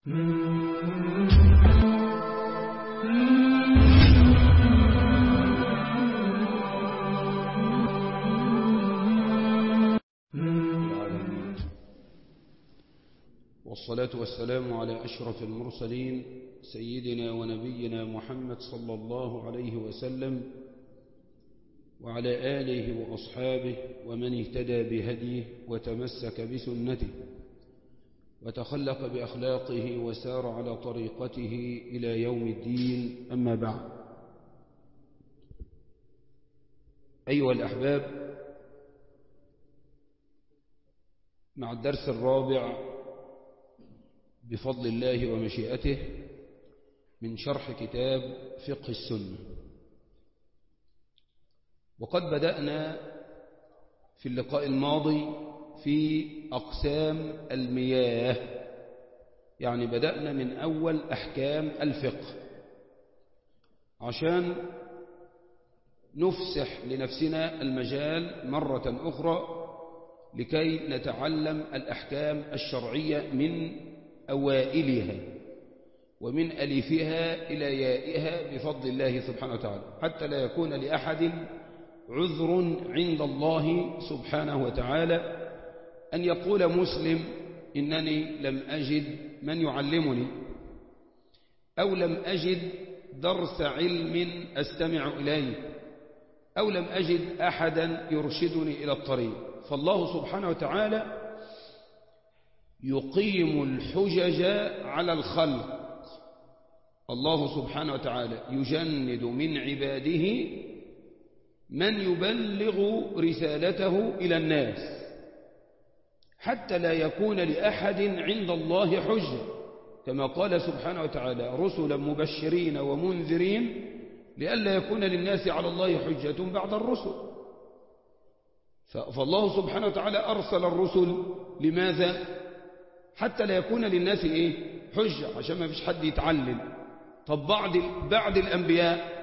والصلاة والسلام على أشرف المرسلين سيدنا ونبينا محمد صلى الله عليه وسلم وعلى آله وأصحابه ومن اهتدى بهديه وتمسك بسنته وتخلق بأخلاقه وسار على طريقته إلى يوم الدين أما بعد أيها الأحباب مع الدرس الرابع بفضل الله ومشيئته من شرح كتاب فقه السنة وقد بدأنا في اللقاء الماضي في أقسام المياه يعني بدأنا من أول أحكام الفقه عشان نفسح لنفسنا المجال مرة أخرى لكي نتعلم الأحكام الشرعية من أوائلها ومن ألفها إلى يائها بفضل الله سبحانه وتعالى حتى لا يكون لأحد عذر عند الله سبحانه وتعالى أن يقول مسلم إنني لم أجد من يعلمني أو لم أجد درس علم أستمع إليه أو لم أجد أحدا يرشدني إلى الطريق فالله سبحانه وتعالى يقيم الحجج على الخلق الله سبحانه وتعالى يجند من عباده من يبلغ رسالته إلى الناس حتى لا يكون لأحد عند الله حجة كما قال سبحانه وتعالى رسلا مبشرين ومنذرين لئلا يكون للناس على الله حجة بعد الرسل فالله سبحانه وتعالى أرسل الرسل لماذا؟ حتى لا يكون للناس إيه؟ حجة عشان ما فيش حد يتعلم طب بعد, بعد الأنبياء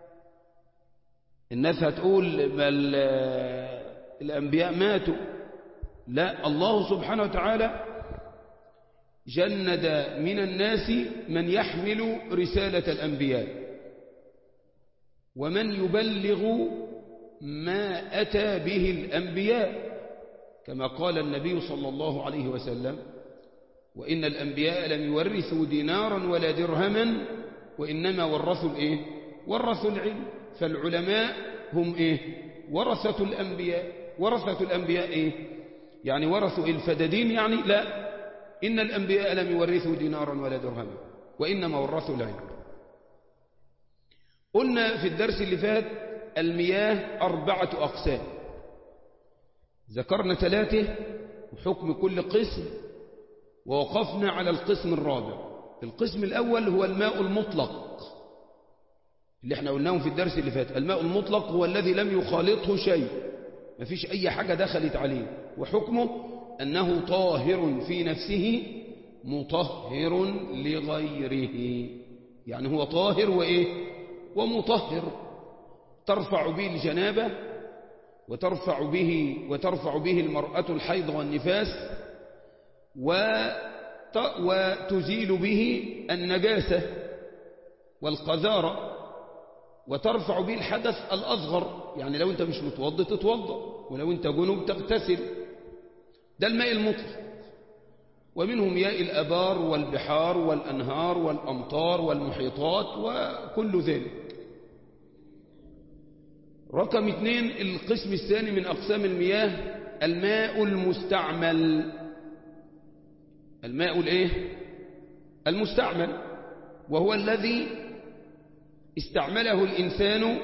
الناس هتقول بل الأنبياء ماتوا لا الله سبحانه وتعالى جند من الناس من يحمل رسالة الأنبياء ومن يبلغ ما أتى به الأنبياء كما قال النبي صلى الله عليه وسلم وإن الأنبياء لم يورثوا دينارا ولا درهما وإنما ورثوا الإيه؟ ورثوا العلم فالعلماء هم إيه؟ ورثة الأنبياء ورثة الأنبياء إيه؟ يعني ورثوا الفدادين يعني لا إن الأنبياء لم يورثوا دينارا ولا درهما وإنما ورثوا العلم قلنا في الدرس اللي فات المياه أربعة أقسام ذكرنا ثلاثة وحكم كل قسم ووقفنا على القسم الرابع القسم الأول هو الماء المطلق اللي احنا قلناه في الدرس اللي فات الماء المطلق هو الذي لم يخالطه شيء ما فيش أي حاجة دخلت عليه وحكمه أنه طاهر في نفسه مطهر لغيره يعني هو طاهر وإيه ومطهر ترفع به الجنابة وترفع به وترفع به المرأة الحيض والنفاس وتزيل به النجاسة والقذارة وترفع به الحدث الأصغر يعني لو أنت مش متوضى تتوضى ولو أنت جنوب تغتسل ده الماء المطلق ومنه مياه الأبار والبحار والأنهار والأمطار والمحيطات وكل ذلك رقم اثنين القسم الثاني من أقسام المياه الماء المستعمل الماء الايه المستعمل وهو الذي استعمله الإنسان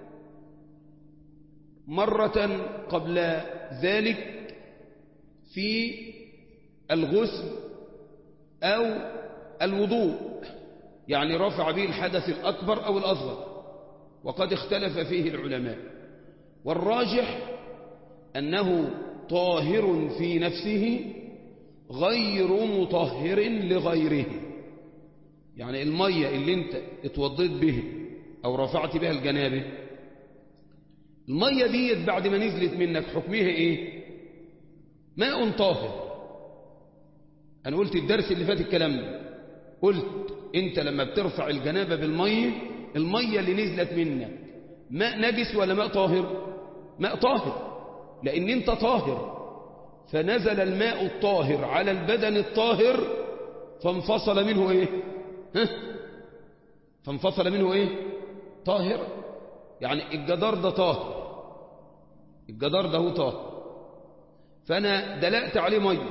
مرة قبل ذلك في الغسل أو الوضوء يعني رفع به الحدث الأكبر أو الأصغر وقد اختلف فيه العلماء والراجح أنه طاهر في نفسه غير مطهر لغيره يعني المية اللي انت اتوضيت به او رفعت بها الجنابه المية ديت بعد ما نزلت منك حكمها ايه ماء طاهر انا قلت الدرس اللي فات الكلام ده قلت انت لما بترفع الجنابة بالمية المية اللي نزلت منك ماء نجس ولا ماء طاهر ماء طاهر لان انت طاهر فنزل الماء الطاهر على البدن الطاهر فانفصل منه ايه ها؟ فانفصل منه ايه طاهر يعني الجدار ده طاهر الجدار ده هو طاهر فانا دلقت عليه ميه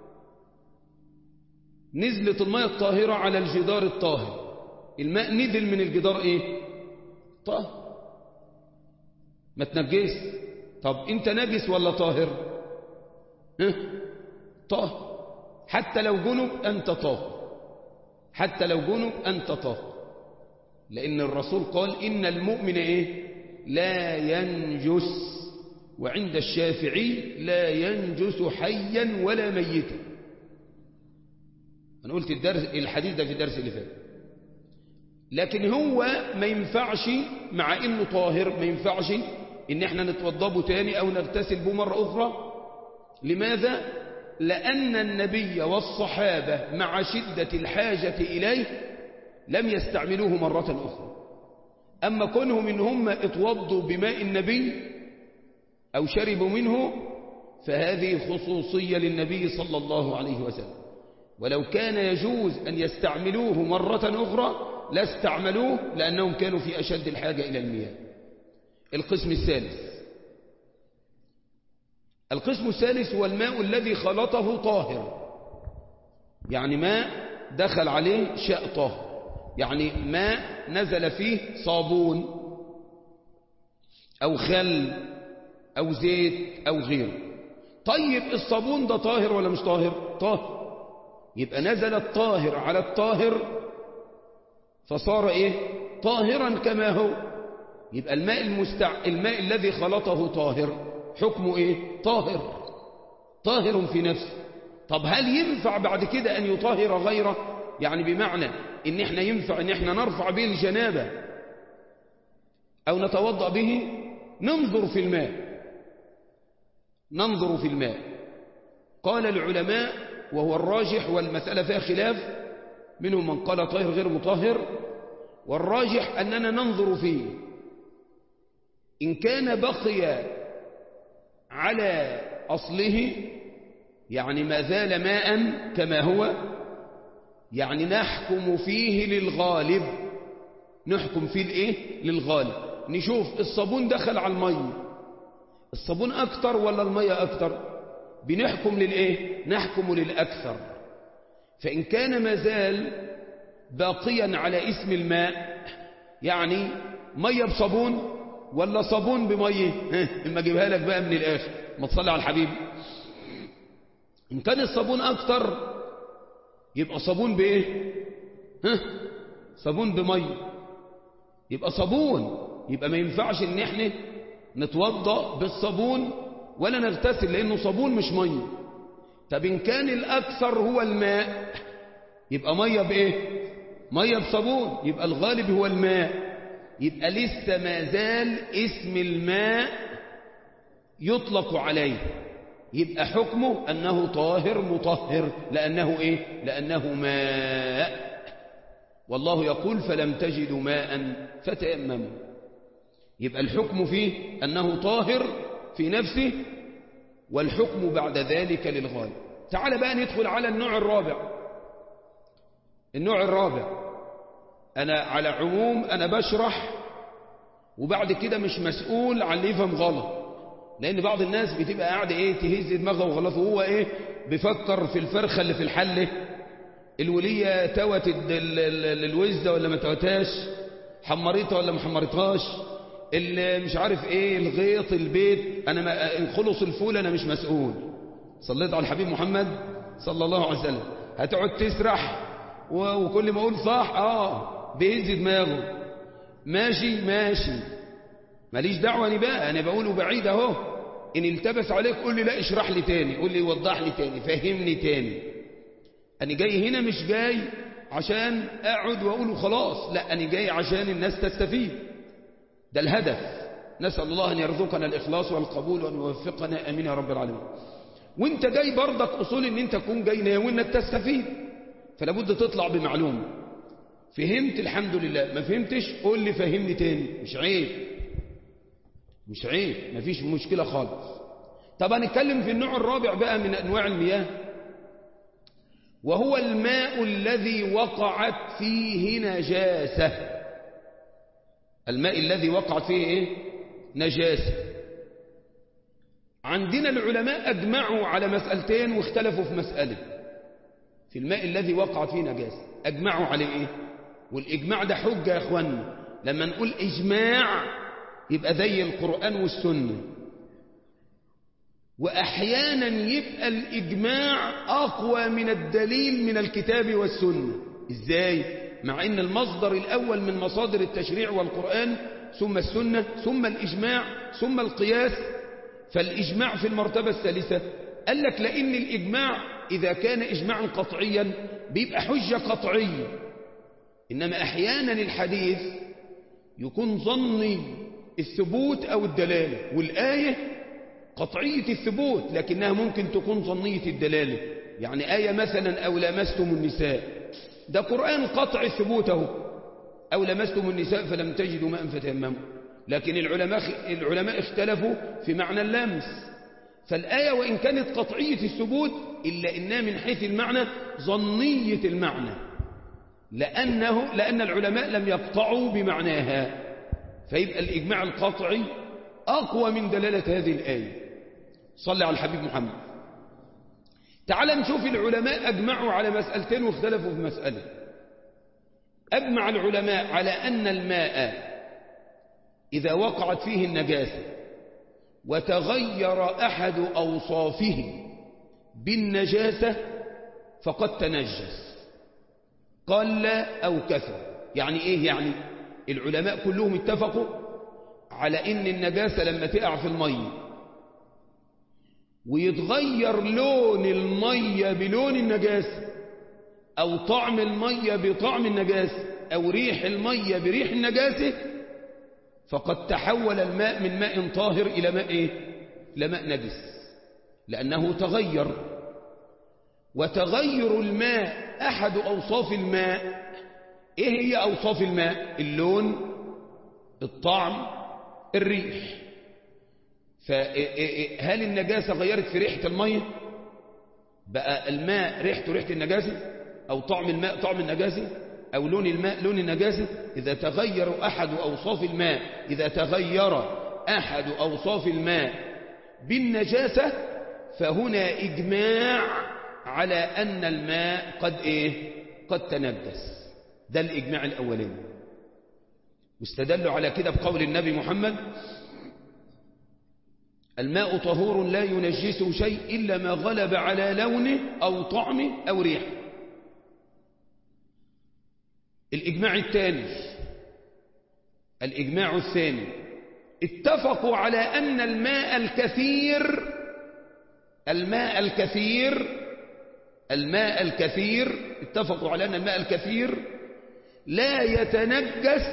نزلت الميه الطاهره على الجدار الطاهر الماء نزل من الجدار ايه طاهر ما تنجس طب انت نجس ولا طاهر ها؟ طاهر حتى لو جنب أنت طاهر حتى لو جنب أنت طاهر لأن الرسول قال إن المؤمن إيه لا ينجس وعند الشافعي لا ينجس حيا ولا ميتا أنا قلت الدرس الحديث ده في الدرس اللي فات لكن هو ما ينفعش مع إنه طاهر ما ينفعش إن احنا نتوضبه تاني أو نغتسل به مرة أخرى لماذا؟ لأن النبي والصحابة مع شدة الحاجة إليه لم يستعملوه مرة أخرى أما كونهم إن هم اتوضوا بماء النبي أو شربوا منه فهذه خصوصية للنبي صلى الله عليه وسلم ولو كان يجوز أن يستعملوه مرة أخرى لاستعملوه لأنهم كانوا في أشد الحاجة إلى المياه القسم الثالث القسم الثالث هو الماء الذي خلطه طاهر يعني ماء دخل عليه شاء طاهر يعني ماء نزل فيه صابون أو خل أو زيت أو غيره طيب الصابون ده طاهر ولا مش طاهر طاهر يبقى نزل الطاهر على الطاهر فصار ايه طاهرا كما هو يبقى الماء المستع... الماء الذي خلطه طاهر حكمه ايه طاهر طاهر في نفسه طب هل ينفع بعد كده ان يطهر غيره يعني بمعنى ان احنا ينفع ان احنا نرفع به الجنابه او نتوضا به ننظر في الماء ننظر في الماء قال العلماء وهو الراجح والمسألة فيها خلاف منهم من قال طاهر غير مطهر والراجح أننا ننظر فيه إن كان بقي على أصله يعني ما زال ماء كما هو يعني نحكم فيه للغالب نحكم فيه الايه للغالب نشوف الصابون دخل على الميه الصابون اكتر ولا الميه اكتر بنحكم للايه نحكم للاكثر فان كان ما زال باقيا على اسم الماء يعني ميه بصابون ولا صابون بميه اما اجيبها لك بقى من الاخر ما تصلي على الحبيب ان كان الصابون اكتر يبقى صابون بايه ها صابون بميه يبقى صابون يبقى ما ينفعش ان احنا نتوضا بالصابون ولا نغتسل لانه صابون مش ميه طب ان كان الاكثر هو الماء يبقى ميه بايه ميه بصابون يبقى الغالب هو الماء يبقى لسه ما زال اسم الماء يطلق عليه يبقى حكمه أنه طاهر مطهر لأنه إيه؟ لأنه ماء والله يقول فلم تجدوا ماء فتيمموا يبقى الحكم فيه أنه طاهر في نفسه والحكم بعد ذلك للغالب تعال بقى ندخل على النوع الرابع النوع الرابع أنا على عموم أنا بشرح وبعد كده مش مسؤول عن اللي يفهم غلط لأن بعض الناس بتبقى قاعدة إيه تهز دماغه وغلط وهو إيه بيفكر في الفرخة اللي في الحلة الولية توت الوزة ولا ما توتاش حمرتها ولا ما حمرتهاش اللي مش عارف إيه الغيط البيت أنا ما خلص الفول أنا مش مسؤول صليت على الحبيب محمد صلى الله عليه وسلم هتقعد تسرح وكل ما أقول صح آه بيهز دماغه ماشي ماشي ماليش دعوة أنا بقى أنا بقوله بعيد أهو إن التبس عليك قول لي لا اشرح لي تاني قول لي وضح لي تاني فهمني تاني أنا جاي هنا مش جاي عشان أقعد وأقوله خلاص لا أنا جاي عشان الناس تستفيد ده الهدف نسأل الله أن يرزقنا الإخلاص والقبول وأن يوفقنا أمين يا رب العالمين وانت جاي برضك أصول ان انت تكون جاي ناوي انك تستفيد فلا بد تطلع بمعلومة فهمت الحمد لله ما فهمتش قول لي فهمني تاني مش عيب مش عيب مفيش مشكلة خالص طب هنتكلم في النوع الرابع بقى من أنواع المياه وهو الماء الذي وقعت فيه نجاسة الماء الذي وقعت فيه إيه؟ نجاسة عندنا العلماء أجمعوا على مسألتين واختلفوا في مسألة في الماء الذي وقعت فيه نجاسة أجمعوا عليه إيه والإجماع ده حجة يا أخوانا لما نقول إجماع يبقى زي القرآن والسنة وأحيانا يبقى الإجماع أقوى من الدليل من الكتاب والسنة إزاي؟ مع أن المصدر الأول من مصادر التشريع والقرآن ثم السنة ثم الإجماع ثم القياس فالإجماع في المرتبة الثالثة قال لك لأن الإجماع إذا كان إجماعا قطعيا بيبقى حجة قطعية إنما أحيانا الحديث يكون ظني الثبوت أو الدلالة والآية قطعية الثبوت لكنها ممكن تكون ظنية الدلالة يعني آية مثلا أو لمستم النساء ده قرآن قطع ثبوته أو لمستم النساء فلم تجدوا ماء فتيمموا لكن العلماء, العلماء اختلفوا في معنى اللمس فالآية وإن كانت قطعية الثبوت إلا إنها من حيث المعنى ظنية المعنى لأنه لأن العلماء لم يقطعوا بمعناها فيبقى الإجماع القطعي أقوى من دلالة هذه الآية صلى على الحبيب محمد تعال نشوف العلماء أجمعوا على مسألتين واختلفوا في مسألة أجمع العلماء على أن الماء إذا وقعت فيه النجاسة وتغير أحد أوصافه بالنجاسة فقد تنجس قل أو كثر يعني إيه يعني العلماء كلهم اتفقوا على إن النجاسة لما تقع في المية ويتغير لون المية بلون النجاسة أو طعم المية بطعم النجاسة أو ريح المية بريح النجاسة فقد تحول الماء من ماء طاهر إلى ماء إيه؟ إلى ماء نجس لأنه تغير وتغير الماء أحد أوصاف الماء إيه هي أوصاف الماء اللون الطعم الريح فهل النجاسة غيرت في ريحة المية بقى الماء ريحته ريحة النجاسة أو طعم الماء طعم النجاسة أو لون الماء لون النجاسة إذا تغير أحد أوصاف الماء إذا تغير أحد أوصاف الماء بالنجاسة فهنا إجماع على أن الماء قد إيه قد تنجس ده الإجماع الأولاني واستدلوا على كده بقول النبي محمد الماء طهور لا ينجسه شيء إلا ما غلب على لونه أو طعمه أو ريحه الإجماع الثاني الإجماع الثاني اتفقوا على أن الماء الكثير الماء الكثير الماء الكثير اتفقوا على أن الماء الكثير لا يتنجس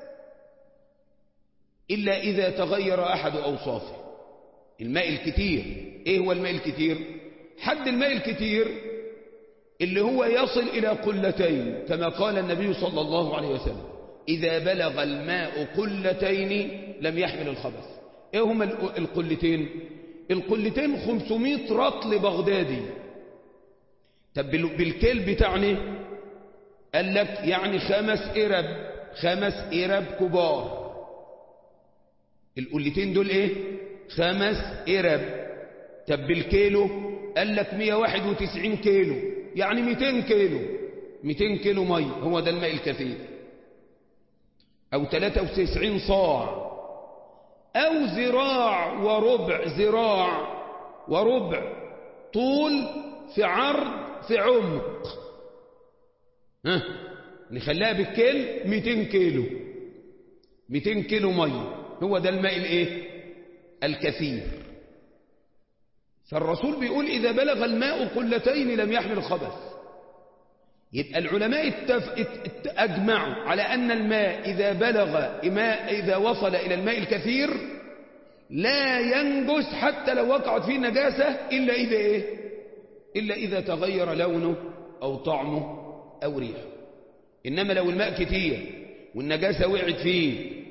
إلا إذا تغير أحد أوصافه الماء الكتير إيه هو الماء الكتير حد الماء الكتير اللي هو يصل إلى قلتين كما قال النبي صلى الله عليه وسلم إذا بلغ الماء قلتين لم يحمل الخبث إيه هما القلتين القلتين 500 رطل بغدادي طب بالكيل بتاعني قال لك يعني خمس إرب خمس إرب كبار القلتين دول ايه خمس إرب طب بالكيلو قال لك 191 كيلو يعني 200 كيلو 200 كيلو مي هو ده الماء الكثير أو 93 صاع أو ذراع وربع ذراع وربع طول في عرض في عمق ها نخليها بالكيل 200 كيلو 200 كيلو مي هو ده الماء الايه الكثير فالرسول بيقول إذا بلغ الماء قلتين لم يحمل خبث يبقى العلماء اتف... أجمعوا على أن الماء إذا بلغ ماء إذا وصل إلى الماء الكثير لا ينجس حتى لو وقعت فيه نجاسة إلا إذا إيه إلا إذا تغير لونه أو طعمه أو ريحه إنما لو الماء كتير والنجاسة وقعت فيه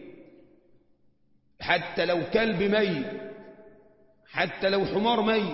حتى لو كلب ميت حتى لو حمار ميت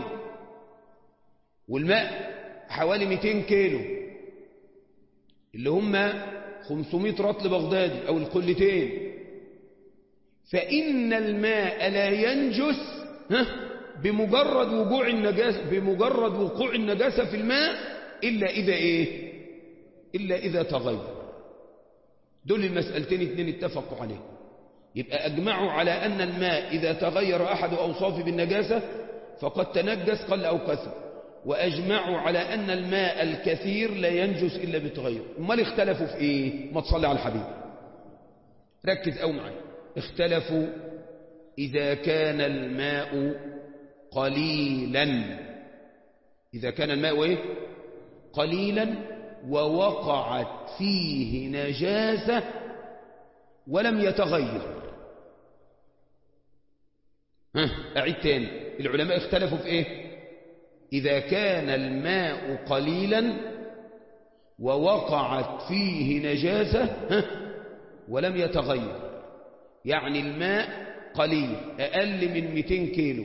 والماء حوالي 200 كيلو اللي هم 500 رطل بغدادي أو القلتين فإن الماء لا ينجس ها بمجرد وقوع النجاسة بمجرد وقوع النجاسة في الماء إلا إذا إيه إلا إذا تغير دول المسألتين اتنين اتفقوا عليه يبقى أجمعوا على أن الماء إذا تغير أحد أوصافه بالنجاسة فقد تنجس قل أو كثر وأجمعوا على أن الماء الكثير لا ينجس إلا بتغير امال اختلفوا في إيه ما تصلي على الحبيب ركز أو معي اختلفوا إذا كان الماء قليلا إذا كان الماء إيه؟ قليلا ووقعت فيه نجاسة ولم يتغير ها أعيد تاني العلماء اختلفوا في إيه إذا كان الماء قليلا ووقعت فيه نجاسة ها ولم يتغير يعني الماء قليل أقل من 200 كيلو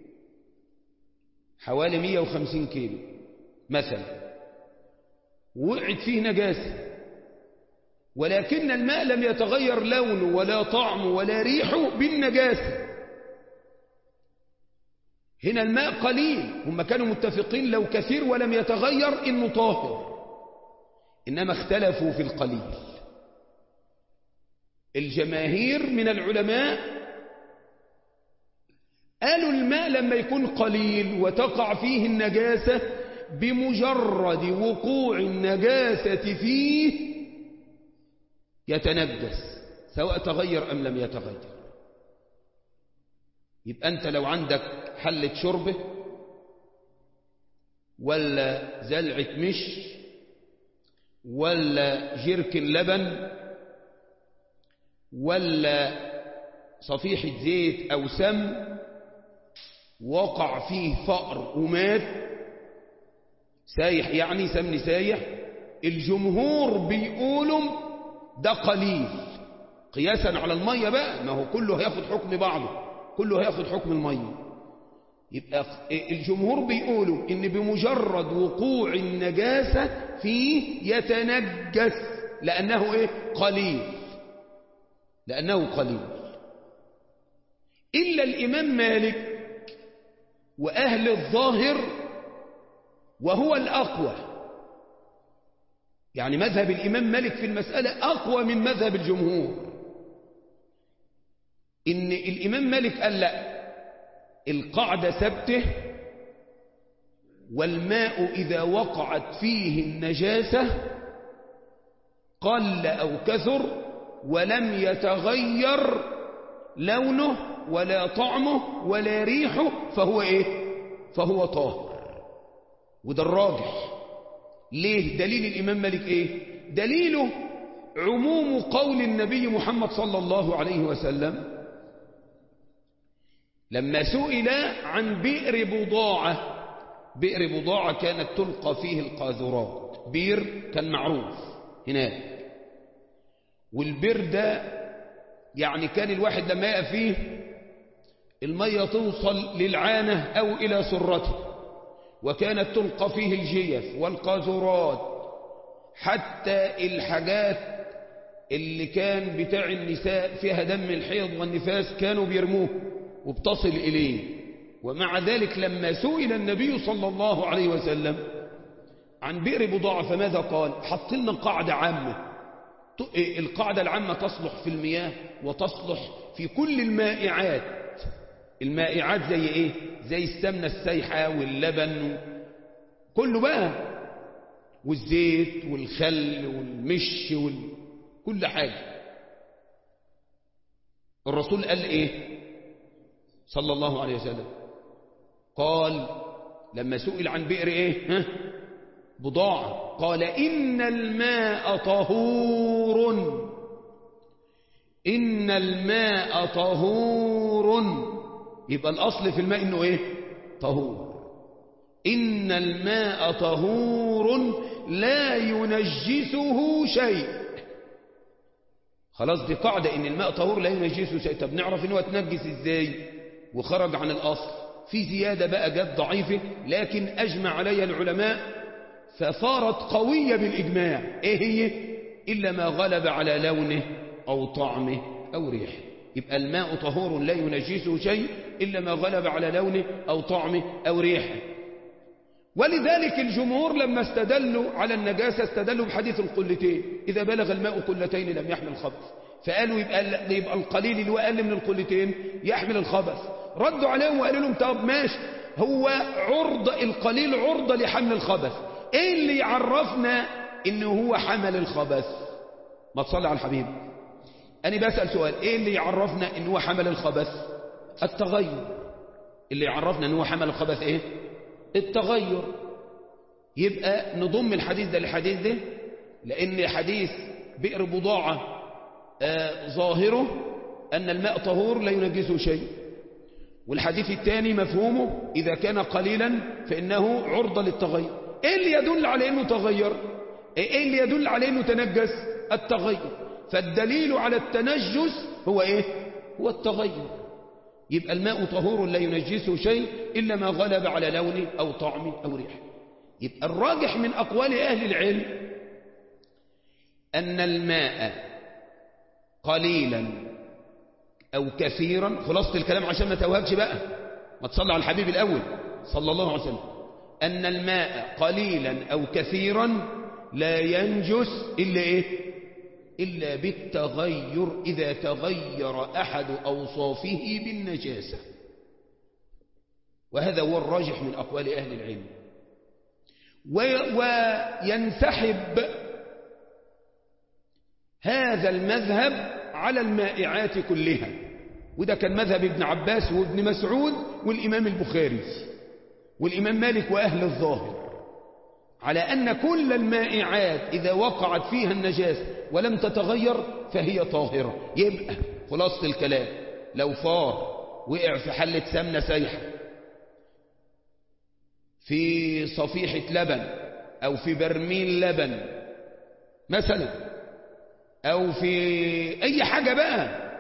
حوالي 150 كيلو مثلا وقعت فيه نجاسة ولكن الماء لم يتغير لونه ولا طعمه ولا ريحه بالنجاسة هنا الماء قليل هم كانوا متفقين لو كثير ولم يتغير إنه طاهر إنما اختلفوا في القليل الجماهير من العلماء قالوا الماء لما يكون قليل وتقع فيه النجاسة بمجرد وقوع النجاسة فيه يتنجس سواء تغير أم لم يتغير يبقى أنت لو عندك حلة شربة ولا زلعة مش ولا جركن لبن ولا صفيحة زيت أو سم وقع فيه فأر ومات سايح يعني سمن سايح الجمهور بيقولوا ده قليل قياسا على المية بقى ما هو كله هياخد حكم بعضه كله هياخد حكم المية يبقى الجمهور بيقولوا ان بمجرد وقوع النجاسة فيه يتنجس لأنه ايه قليل لأنه قليل إلا الإمام مالك وأهل الظاهر وهو الأقوى يعني مذهب الإمام مالك في المسألة أقوى من مذهب الجمهور إن الإمام مالك قال لا القاعدة ثبته والماء إذا وقعت فيه النجاسة قل أو كثر ولم يتغير لونه ولا طعمه ولا ريحه فهو إيه فهو طاهر وده الراجح ليه دليل الإمام مالك إيه دليله عموم قول النبي محمد صلى الله عليه وسلم لما سئل عن بئر بضاعة بئر بضاعة كانت تلقى فيه القاذورات بير كان معروف هناك والبئر ده يعني كان الواحد لما يقف فيه المية توصل للعانة أو إلى سرته وكانت تلقى فيه الجيف والقاذورات حتى الحاجات اللي كان بتاع النساء فيها دم الحيض والنفاس كانوا بيرموه وبتصل إليه ومع ذلك لما سئل النبي صلى الله عليه وسلم عن بئر بضاعة فماذا قال حط لنا قاعدة عامة القاعدة العامة تصلح في المياه وتصلح في كل المائعات المائعات زي ايه زي السمنة السايحة واللبن كله بقى والزيت والخل والمش وال... كل حاجة الرسول قال ايه صلى الله عليه وسلم قال لما سئل عن بئر ايه ها بضاعة قال إن الماء طهور إن الماء طهور يبقى الأصل في الماء إنه إيه طهور إن الماء طهور لا ينجسه شيء خلاص دي قاعدة ان الماء طهور لا ينجسه شيء طب نعرف ان هو اتنجس ازاي وخرج عن الاصل في زيادة بقى جت ضعيفة لكن اجمع عليها العلماء فصارت قوية بالاجماع ايه هي الا ما غلب على لونه او طعمه او ريحه يبقى الماء طهور لا ينجسه شيء إلا ما غلب على لونه أو طعمه أو ريحه ولذلك الجمهور لما استدلوا على النجاسة استدلوا بحديث القلتين إذا بلغ الماء قلتين لم يحمل خبث فقالوا يبقى, يبقى القليل اللي هو أقل من القلتين يحمل الخبث ردوا عليهم وقالوا لهم طب ماشي هو عرضة القليل عرضة لحمل الخبث ايه اللي يعرفنا انه هو حمل الخبث ما تصلي على الحبيب أنا بسأل سؤال إيه اللي يعرفنا إن هو حمل الخبث التغير اللي يعرفنا إن هو حمل الخبث إيه التغير يبقى نضم الحديث ده للحديث ده لأن حديث بئر بضاعة آه ظاهره أن الماء طهور لا ينجسه شيء والحديث الثاني مفهومه إذا كان قليلا فإنه عرضة للتغير إيه اللي يدل على أنه تغير إيه اللي يدل على أنه تنجس التغير فالدليل على التنجس هو إيه هو التغير يبقى الماء طهور لا ينجسه شيء إلا ما غلب على لونه أو طعمه أو ريحه يبقى الراجح من أقوال أهل العلم أن الماء قليلا أو كثيرا خلاصة الكلام عشان ما توهكش بقى ما تصلى على الحبيب الأول صلى الله عليه وسلم أن الماء قليلا أو كثيرا لا ينجس إلا إيه إلا بالتغير إذا تغير أحد أوصافه بالنجاسة وهذا هو الراجح من أقوال أهل العلم وينسحب هذا المذهب على المائعات كلها وده كان مذهب ابن عباس وابن مسعود والإمام البخاري والإمام مالك وأهل الظاهر على أن كل المائعات إذا وقعت فيها النجاسة ولم تتغير فهي طاهرة يبقى خلاصة الكلام لو فار وقع في حلة سمنة سايحة في صفيحة لبن أو في برميل لبن مثلا أو في أي حاجة بقى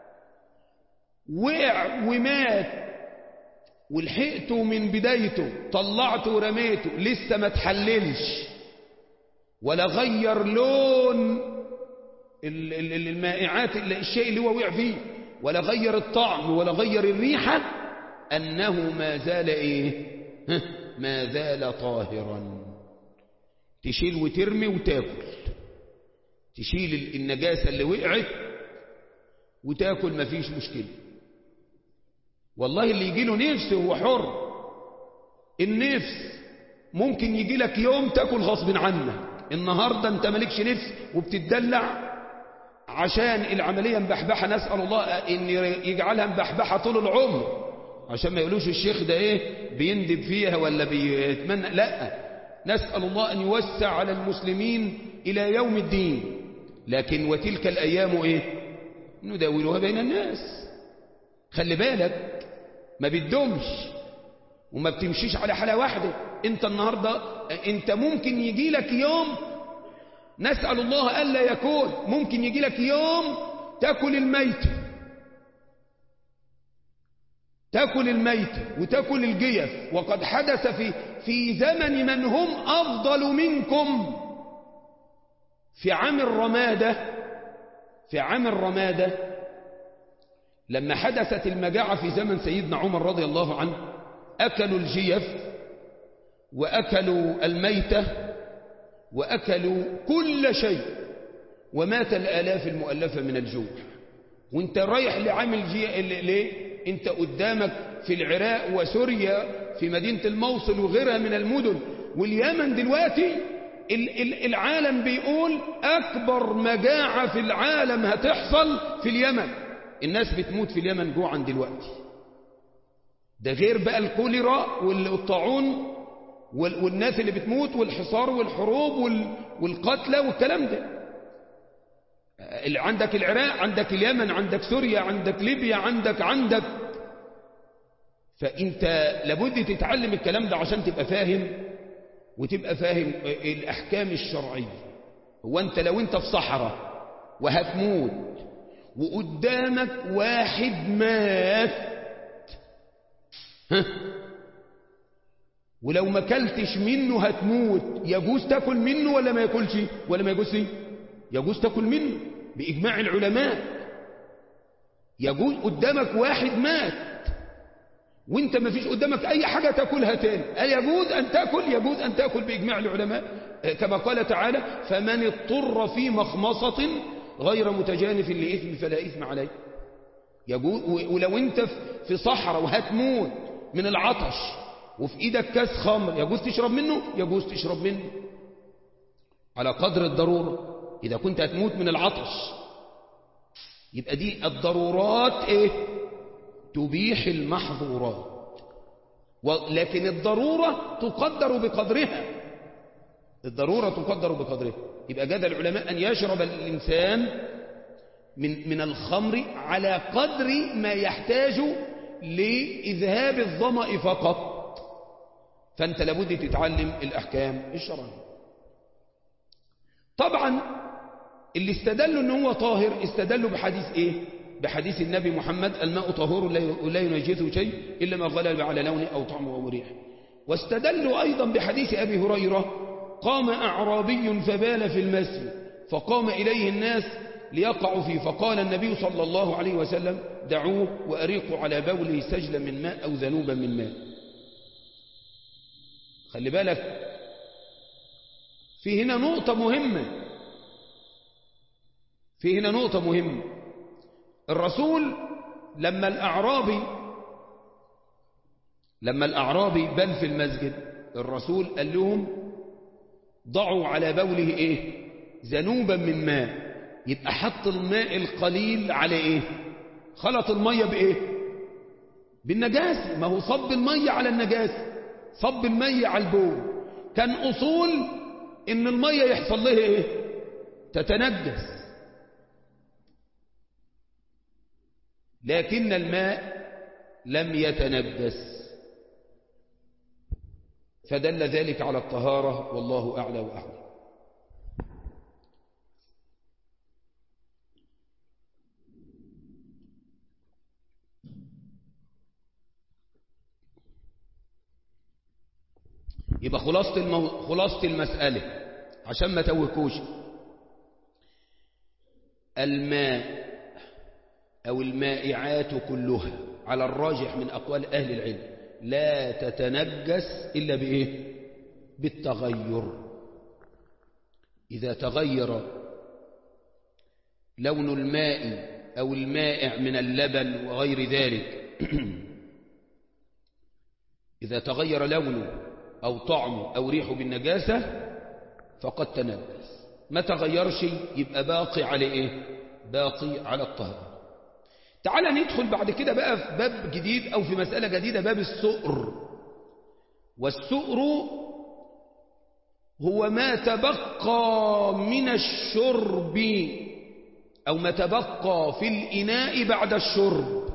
وقع ومات ولحقته من بدايته طلعته ورميته لسه ما تحللش ولا غير لون المائعات الشيء اللي هو وقع فيه ولا غير الطعم ولا غير الريحة أنه ما زال إيه ما زال طاهرا تشيل وترمي وتاكل تشيل النجاسة اللي وقعت وتاكل ما فيش مشكلة والله اللي يجي له نفس هو حر النفس ممكن يجي لك يوم تاكل غصب عنك النهاردة انت مالكش نفس وبتدلع عشان العملية مبحبحة نسأل الله ان يجعلها مبحبحة طول العمر عشان ما يقولوش الشيخ ده ايه بيندب فيها ولا بيتمنى لا نسأل الله ان يوسع على المسلمين الى يوم الدين لكن وتلك الايام ايه نداولها بين الناس خلي بالك ما بتدومش وما بتمشيش على حالة واحدة انت النهاردة انت ممكن يجي لك يوم نسأل الله ألا يكون ممكن يجي لك يوم تاكل الميت تاكل الميت وتاكل الجيف وقد حدث في في زمن من هم أفضل منكم في عام الرمادة في عام الرمادة لما حدثت المجاعة في زمن سيدنا عمر رضي الله عنه أكلوا الجيف وأكلوا الميتة وأكلوا كل شيء ومات الآلاف المؤلفة من الجوع وانت رايح لعمل جي... ليه انت قدامك في العراق وسوريا في مدينة الموصل وغيرها من المدن واليمن دلوقتي العالم بيقول أكبر مجاعة في العالم هتحصل في اليمن الناس بتموت في اليمن جوعا دلوقتي ده غير بقى الكوليرا والطاعون والناس اللي بتموت والحصار والحروب والقتلى والكلام ده عندك العراق عندك اليمن عندك سوريا عندك ليبيا عندك عندك فانت لابد تتعلم الكلام ده عشان تبقى فاهم وتبقى فاهم الأحكام الشرعية هو أنت لو أنت في صحراء وهتموت وقدامك واحد مات ها ولو ما كلتش منه هتموت يجوز تاكل منه ولا ما ياكلش ولا ما يجوز يجوز تاكل منه بإجماع العلماء يجوز قدامك واحد مات وانت ما فيش قدامك اي حاجة تاكلها تاني يجوز ان تاكل يجوز ان تاكل باجماع العلماء كما قال تعالى فمن اضطر في مخمصة غير متجانف لإثم فلا إثم عليه يجوز ولو انت في صحراء وهتموت من العطش وفي ايدك كاس خمر يجوز تشرب منه يجوز تشرب منه على قدر الضرورة إذا كنت هتموت من العطش يبقى دي الضرورات ايه تبيح المحظورات لكن الضرورة تقدر بقدرها الضرورة تقدر بقدرها يبقى جاد العلماء أن يشرب الإنسان من, من الخمر على قدر ما يحتاج لإذهاب الظمأ فقط فأنت لابد تتعلم الأحكام الشرعية طبعا اللي استدلوا ان هو طاهر استدلوا بحديث ايه بحديث النبي محمد الماء طهور لا ينجسه شيء إلا ما غلب على لونه أو طعمه أو ريحه واستدلوا أيضا بحديث أبي هريرة قام أعرابي فبال في المسجد فقام إليه الناس ليقعوا فيه فقال النبي صلى الله عليه وسلم دعوه وأريقوا على بوله سجلا من ماء أو ذنوبا من ماء خلي بالك في هنا نقطة مهمة في هنا نقطة مهمة الرسول لما الأعرابي لما الأعرابي بل في المسجد الرسول قال لهم ضعوا على بوله إيه ذنوبا من ماء يبقى حط الماء القليل على إيه خلط المية بإيه بالنجاسة ما هو صب المية على النجاسة صب المية على البول كان أصول إن المية يحصل لها إيه تتنجس لكن الماء لم يتنجس فدل ذلك على الطهارة والله أعلى وأعلى يبقى خلاصة, المو... خلاصة المسألة عشان ما توكوش الماء أو المائعات كلها على الراجح من أقوال أهل العلم لا تتنجس إلا بإيه بالتغير إذا تغير لون الماء أو المائع من اللبن وغير ذلك إذا تغير لونه أو طعمه أو ريحه بالنجاسة فقد تنجس ما تغيرش يبقى باقي على إيه باقي على الطهارة تعال ندخل بعد كده بقى في باب جديد أو في مسألة جديدة باب السؤر والسؤر هو ما تبقى من الشرب أو ما تبقى في الإناء بعد الشرب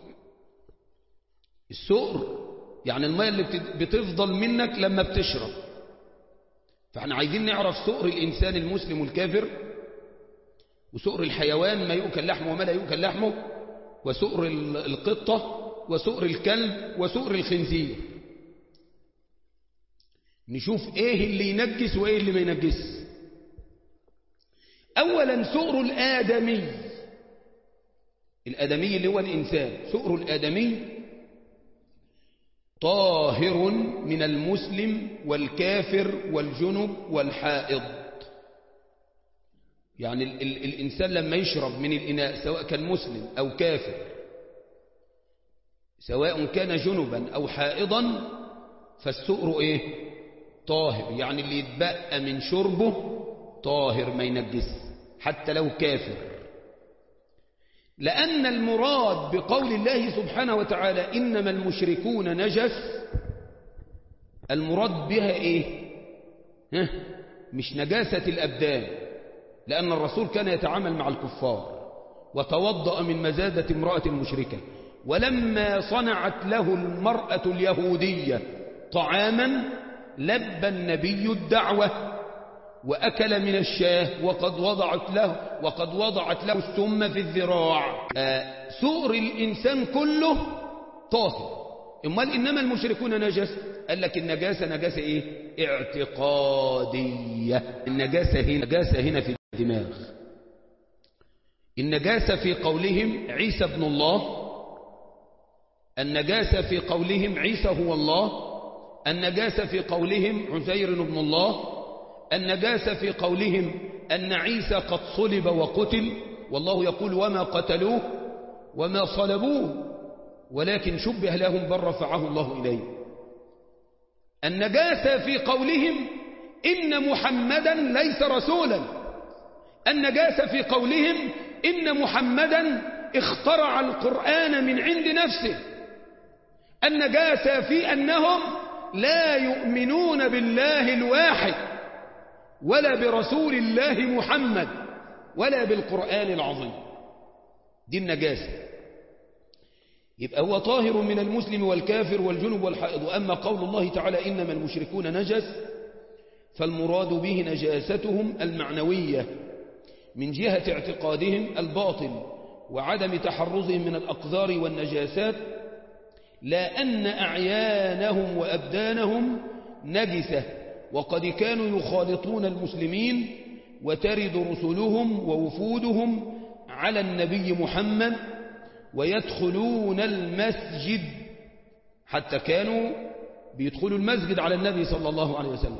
السؤر يعني المية اللي بتفضل منك لما بتشرب فاحنا عايزين نعرف سؤر الإنسان المسلم الكافر وسؤر الحيوان ما يؤكل لحمه وما لا يؤكل لحمه وسؤر القطة وسؤر الكلب وسؤر الخنزير نشوف ايه اللي ينجس وايه اللي ما ينجس اولا سؤر الادمي الادمي اللي هو الانسان سؤر الادمي طاهر من المسلم والكافر والجنب والحائض يعني ال ال الإنسان لما يشرب من الإناء سواء كان مسلم أو كافر سواء كان جنبا أو حائضا فالسؤر إيه طاهر يعني اللي يتبقى من شربه طاهر ما ينجس حتى لو كافر لأن المراد بقول الله سبحانه وتعالى إنما المشركون نجس المراد بها إيه ها؟ مش نجاسة الأبدان لأن الرسول كان يتعامل مع الكفار وتوضأ من مزادة امرأة مشركة ولما صنعت له المرأة اليهودية طعاما لبى النبي الدعوة وأكل من الشاه وقد وضعت له وقد وضعت له السم في الذراع آه سؤر الإنسان كله طاهر امال إنما المشركون نجس قال لك النجاسة نجاسة إيه اعتقادية النجاسة هنا نجاسة هنا في الدماغ النجاسة في قولهم عيسى ابن الله النجاسة في قولهم عيسى هو الله النجاسة في قولهم عزير ابن الله النجاسة في قولهم أن عيسى قد صلب وقتل والله يقول وما قتلوه وما صلبوه ولكن شبه لهم بل رفعه الله إليه النجاسة في قولهم إن محمدا ليس رسولا النجاسة في قولهم إن محمدا اخترع القرآن من عند نفسه النجاسة في أنهم لا يؤمنون بالله الواحد ولا برسول الله محمد ولا بالقرآن العظيم دي النجاسة يبقى هو طاهر من المسلم والكافر والجنب والحائض وأما قول الله تعالى إنما المشركون نجس فالمراد به نجاستهم المعنوية من جهة اعتقادهم الباطل وعدم تحرزهم من الأقذار والنجاسات لا أن أعيانهم وأبدانهم نجسة وقد كانوا يخالطون المسلمين وترد رسلهم ووفودهم على النبي محمد ويدخلون المسجد حتى كانوا بيدخلوا المسجد على النبي صلى الله عليه وسلم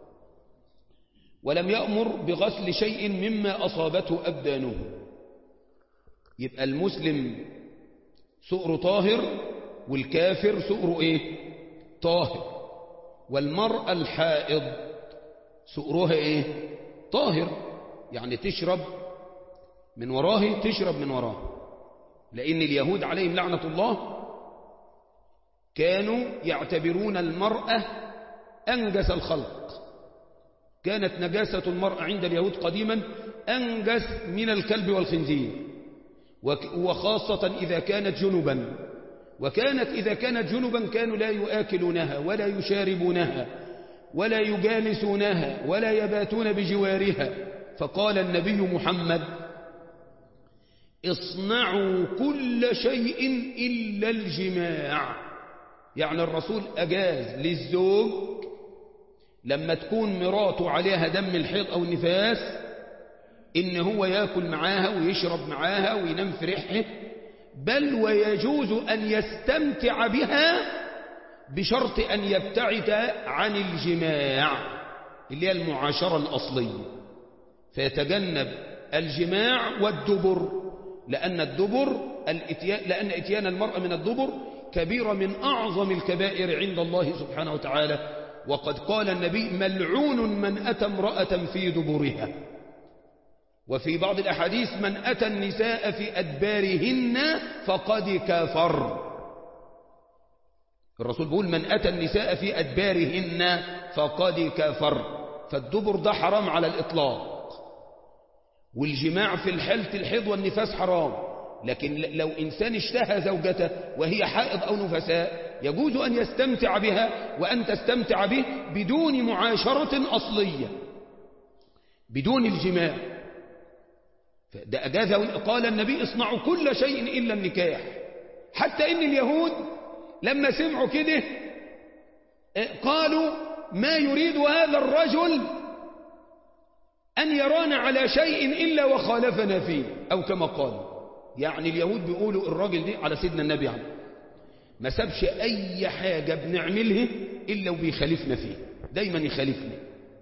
ولم يأمر بغسل شيء مما أصابته أبدانه يبقى المسلم سؤر طاهر والكافر سؤر إيه طاهر والمرأة الحائض سؤرها إيه طاهر يعني تشرب من وراه تشرب من وراه لأن اليهود عليهم لعنة الله كانوا يعتبرون المرأة أنجس الخلق كانت نجاسة المرأة عند اليهود قديما أنجس من الكلب والخنزير وخاصة إذا كانت جنبا وكانت إذا كانت جنبا كانوا لا يؤكلونها ولا يشاربونها ولا يجالسونها ولا يباتون بجوارها فقال النبي محمد اصنعوا كل شيء إلا الجماع يعني الرسول أجاز للزوج لما تكون مراته عليها دم الحيض أو النفاس إن هو يأكل معاها ويشرب معاها وينام في ريحه بل ويجوز أن يستمتع بها بشرط أن يبتعد عن الجماع اللي هي المعاشرة الأصلية فيتجنب الجماع والدبر لأن الدبر الاتيان لأن اتيان المرأة من الدبر كبيرة من أعظم الكبائر عند الله سبحانه وتعالى وقد قال النبي ملعون من أتى امرأة في دبرها وفي بعض الأحاديث من أتى النساء في أدبارهن فقد كفر الرسول بيقول من أتى النساء في أدبارهن فقد كفر فالدبر ده حرام على الإطلاق والجماع في الحلة الحيض والنفاس حرام لكن لو إنسان اشتهى زوجته وهي حائض أو نفساء يجوز أن يستمتع بها وأن تستمتع به بدون معاشرة أصلية بدون الجماع ده أجاز قال النبي اصنعوا كل شيء إلا النكاح حتى إن اليهود لما سمعوا كده قالوا ما يريد هذا الرجل أن يرانا على شيء إلا وخالفنا فيه أو كما قال يعني اليهود بيقولوا الراجل دي على سيدنا النبي عنه ما سابش أي حاجة بنعملها إلا وبيخالفنا فيه دايما يخالفنا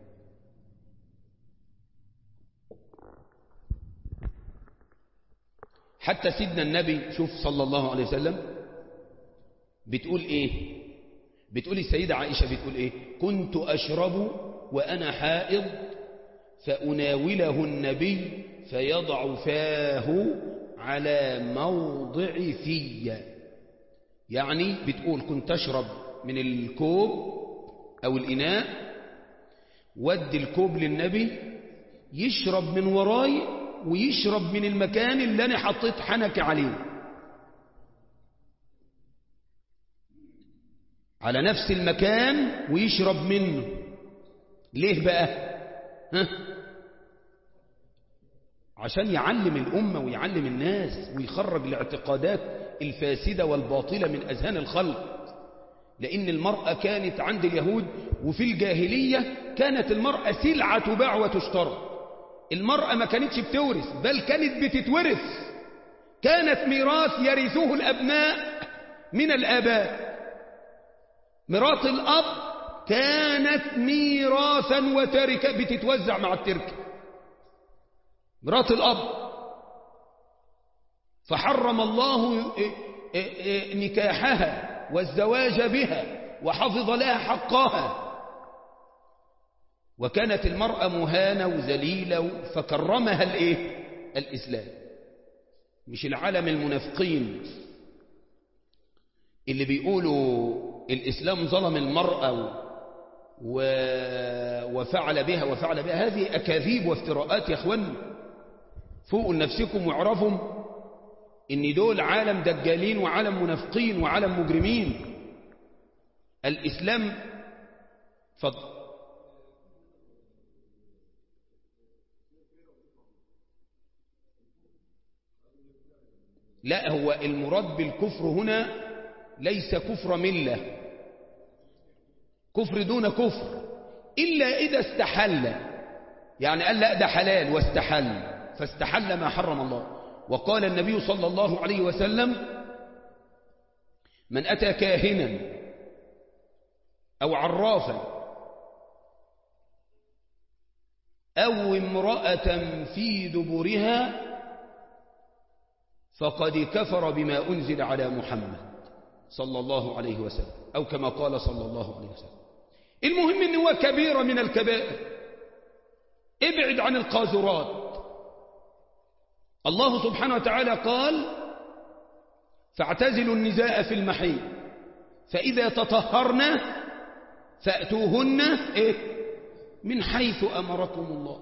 حتى سيدنا النبي شوف صلى الله عليه وسلم بتقول ايه بتقول السيدة عائشة بتقول ايه كنت أشرب وأنا حائض فأناوله النبي فيضع فاه على موضع في يعني بتقول كنت أشرب من الكوب أو الإناء ودي الكوب للنبي يشرب من وراي ويشرب من المكان اللي أنا حطيت حنك عليه على نفس المكان ويشرب منه ليه بقى ها؟ عشان يعلم الأمة ويعلم الناس ويخرج الاعتقادات الفاسدة والباطلة من أذهان الخلق لأن المرأة كانت عند اليهود وفي الجاهلية كانت المرأة سلعة تباع وتشترى المرأة ما كانتش بتورث بل كانت بتتورث كانت ميراث يرثه الأبناء من الآباء ميراث الأب كانت ميراثا وتركة بتتوزع مع التركة ميراث الأب فحرم الله نكاحها والزواج بها وحفظ لها حقها وكانت المرأة مهانة وذليلة فكرمها الايه الإسلام مش العالم المنافقين اللي بيقولوا الإسلام ظلم المرأة و... وفعل بها وفعل بها هذه أكاذيب وافتراءات يا أخوان فوقوا لنفسكم واعرفوا ان دول عالم دجالين وعالم منافقين وعالم مجرمين الإسلام فضل لا هو المراد بالكفر هنا ليس كفر ملة كفر دون كفر إلا إذا استحل يعني قال لا ده حلال واستحل فاستحل ما حرم الله وقال النبي صلى الله عليه وسلم من أتى كاهنا أو عرافا أو امرأة في دبرها فقد كفر بما أنزل على محمد صلى الله عليه وسلم أو كما قال صلى الله عليه وسلم المهم أنه هو كبيرة من الكبائر ابعد عن القاذورات الله سبحانه وتعالى قال فاعتزلوا النساء في المحيط فإذا تطهرن فأتوهن إيه؟ من حيث أمركم الله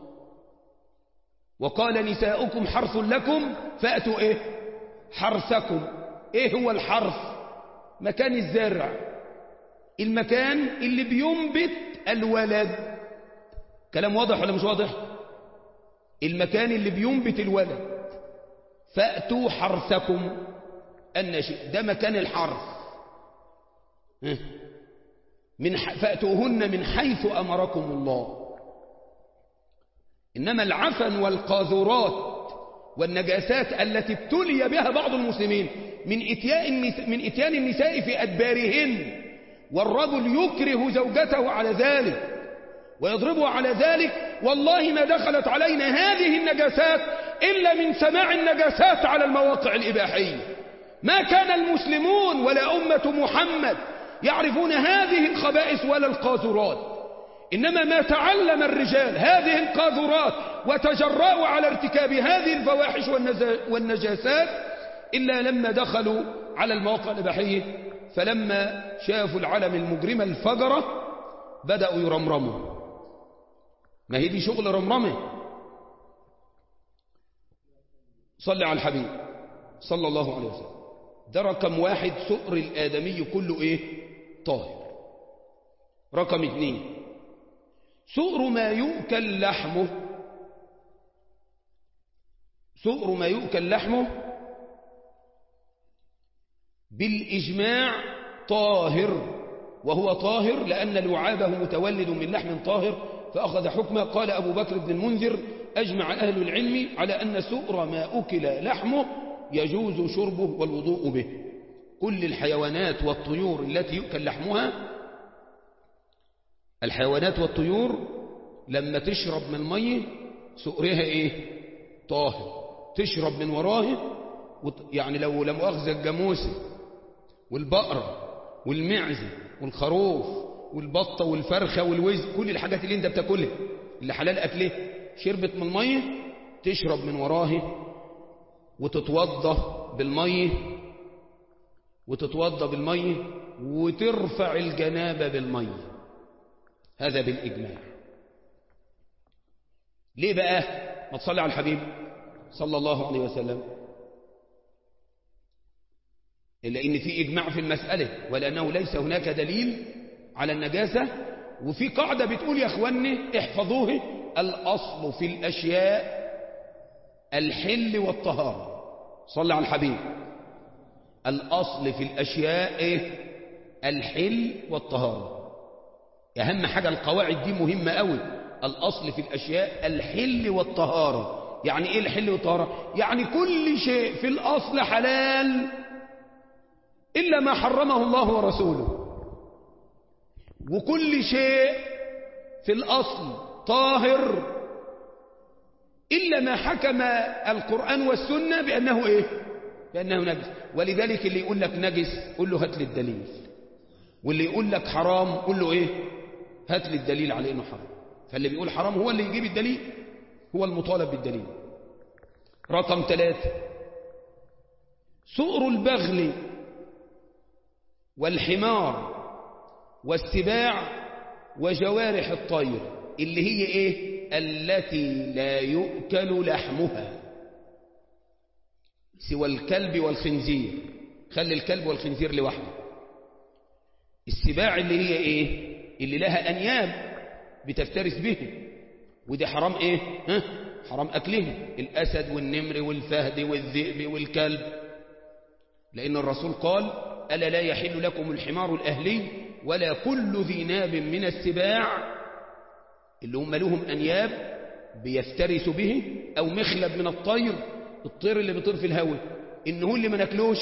وقال نساؤكم حرث لكم فأتوا إيه؟ حرثكم إيه هو الحرث مكان الزرع المكان اللي بينبت الولد كلام واضح ولا مش واضح المكان اللي بينبت الولد فأتوا حرثكم النشئ ده مكان الحرث من فأتوهن من حيث أمركم الله إنما العفن والقاذورات والنجاسات التي ابتلي بها بعض المسلمين من إتيان, من إتيان النساء في أدبارهن والرجل يكره زوجته على ذلك ويضربها على ذلك والله ما دخلت علينا هذه النجاسات إلا من سماع النجاسات على المواقع الإباحية ما كان المسلمون ولا أمة محمد يعرفون هذه الخبائث ولا القاذورات إنما ما تعلم الرجال هذه القاذورات وتجرأوا على ارتكاب هذه الفواحش والنجاسات إلا لما دخلوا على المواقع الإباحية فلما شافوا العالم المجرمة الفجرة بدأوا يرمرموا ما هي دي شغل رمرمه صلي على الحبيب صلى الله عليه وسلم ده رقم واحد سؤر الآدمي كله إيه طاهر رقم اثنين سؤر ما يؤكل لحمه سؤر ما يؤكل لحمه بالإجماع طاهر وهو طاهر لأن لعابه متولد من لحم طاهر فأخذ حكمه قال أبو بكر بن المنذر أجمع أهل العلم على أن سؤر ما أكل لحمه يجوز شربه والوضوء به كل الحيوانات والطيور التي يؤكل لحمها الحيوانات والطيور لما تشرب من مية سؤرها ايه طاهر تشرب من وراه يعني لو لم أخذ الجاموسة والبقرة والمعزة والخروف والبطة والفرخة والوز كل الحاجات اللي انت بتاكلها اللي حلال أكله شربت من المية تشرب من وراه وتتوضى بالمية وتتوضى بالمية وترفع الجنابة بالمية هذا بالإجماع ليه بقى ما تصلي على الحبيب صلى الله عليه وسلم لأن في إجماع في المسألة ولأنه ليس هناك دليل على النجاسة وفي قاعدة بتقول يا أخواني احفظوه الأصل في الأشياء الحل والطهارة صلى على الحبيب الأصل في الأشياء إيه؟ الحل والطهارة أهم حاجة القواعد دي مهمة قوي الأصل في الأشياء الحل والطهارة يعني إيه الحل والطهارة يعني كل شيء في الأصل حلال إلا ما حرمه الله ورسوله وكل شيء في الأصل طاهر إلا ما حكم القرآن والسنة بأنه إيه بأنه نجس ولذلك اللي يقول لك نجس قل له هات لي الدليل واللي يقول لك حرام قل له إيه هات لي الدليل على إنه حرام فاللي بيقول حرام هو اللي يجيب الدليل هو المطالب بالدليل رقم ثلاثة سؤر البغل والحمار والسباع وجوارح الطير اللي هي ايه التي لا يؤكل لحمها سوى الكلب والخنزير خلي الكلب والخنزير لوحده السباع اللي هي ايه اللي لها انياب بتفترس به ودي حرام ايه ها؟ حرام اكله الاسد والنمر والفهد والذئب والكلب لان الرسول قال ألا لا يحل لكم الحمار الأهلي ولا كل ذي ناب من السباع اللي هم لهم أنياب بيفترس به أو مخلب من الطير الطير اللي بيطير في الهواء إنه اللي ما ناكلوش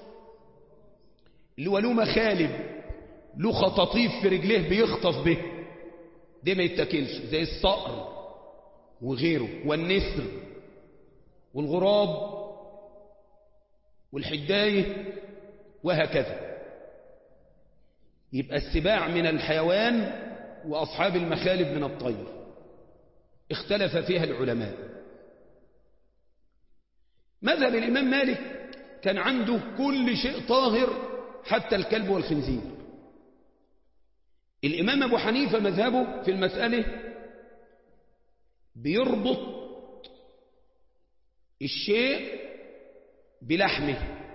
اللي هو له مخالب له خطاطيف في رجليه بيخطف به ده ما يتاكلش زي الصقر وغيره والنسر والغراب والحدايه وهكذا يبقى السباع من الحيوان وأصحاب المخالب من الطير اختلف فيها العلماء مذهب الإمام مالك كان عنده كل شيء طاهر حتى الكلب والخنزير الإمام أبو حنيفة مذهبه في المسألة بيربط الشيء بلحمه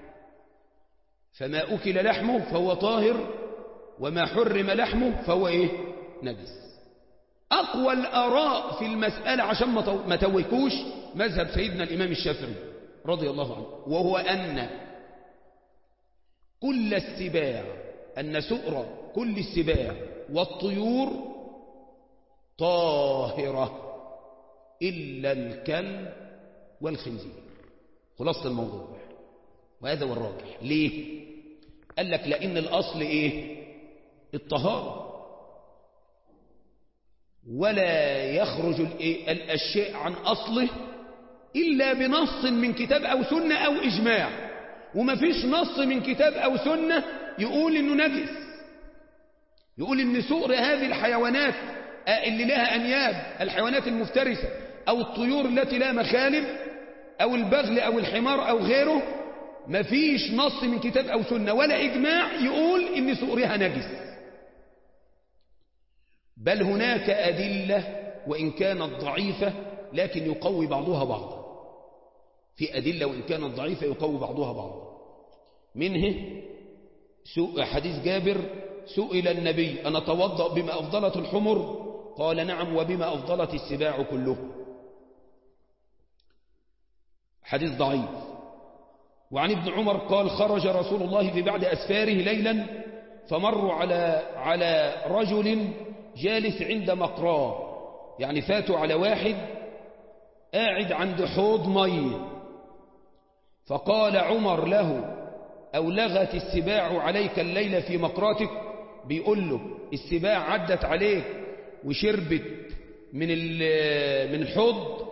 فما أكل لحمه فهو طاهر وما حرم لحمه فهو إيه نجس أقوى الآراء في المسألة عشان ما تويكوش مذهب سيدنا الإمام الشافعي رضي الله عنه وهو أن كل السباع أن سؤر كل السباع والطيور طاهرة إلا الكلب والخنزير خلاصة الموضوع وهذا هو الراجح ليه قال لك لأن الأصل إيه الطهارة ولا يخرج الأشياء عن أصله إلا بنص من كتاب أو سنة أو إجماع وما فيش نص من كتاب أو سنة يقول إنه نجس يقول إن سؤر هذه الحيوانات اللي لها أنياب الحيوانات المفترسة أو الطيور التي لا مخالب أو البغل أو الحمار أو غيره ما فيش نص من كتاب أو سنة ولا إجماع يقول إن سؤرها نجس بل هناك أدلة وإن كانت ضعيفة لكن يقوي بعضها بعضا في أدلة وإن كانت ضعيفة يقوي بعضها بعضا منه حديث جابر سئل النبي أنا توضأ بما أفضلت الحمر قال نعم وبما أفضلت السباع كله حديث ضعيف وعن ابن عمر قال خرج رسول الله في بعد أسفاره ليلا فمروا على على رجل جالس عند مقراه يعني فاتوا على واحد قاعد عند حوض مية فقال عمر له أو لغت السباع عليك الليلة في مقراتك بيقول له السباع عدت عليك وشربت من من الحوض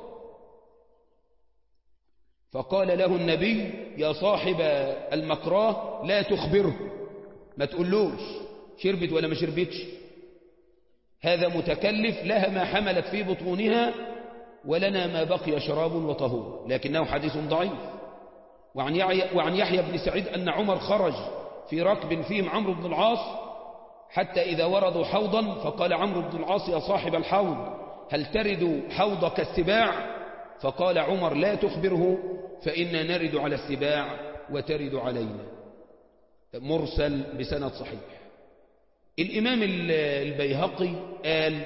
فقال له النبي يا صاحب المقراه لا تخبره ما تقولوش شربت ولا ما شربتش هذا متكلف لها ما حملت في بطونها ولنا ما بقي شراب وطهور لكنه حديث ضعيف وعن يحيى, وعن يحيى بن سعيد أن عمر خرج في ركب فيهم عمرو بن العاص حتى إذا وردوا حوضا فقال عمرو بن العاص يا صاحب الحوض هل ترد حوضك السباع فقال عمر لا تخبره فإنا نرد على السباع وترد علينا مرسل بسند صحيح الإمام البيهقي قال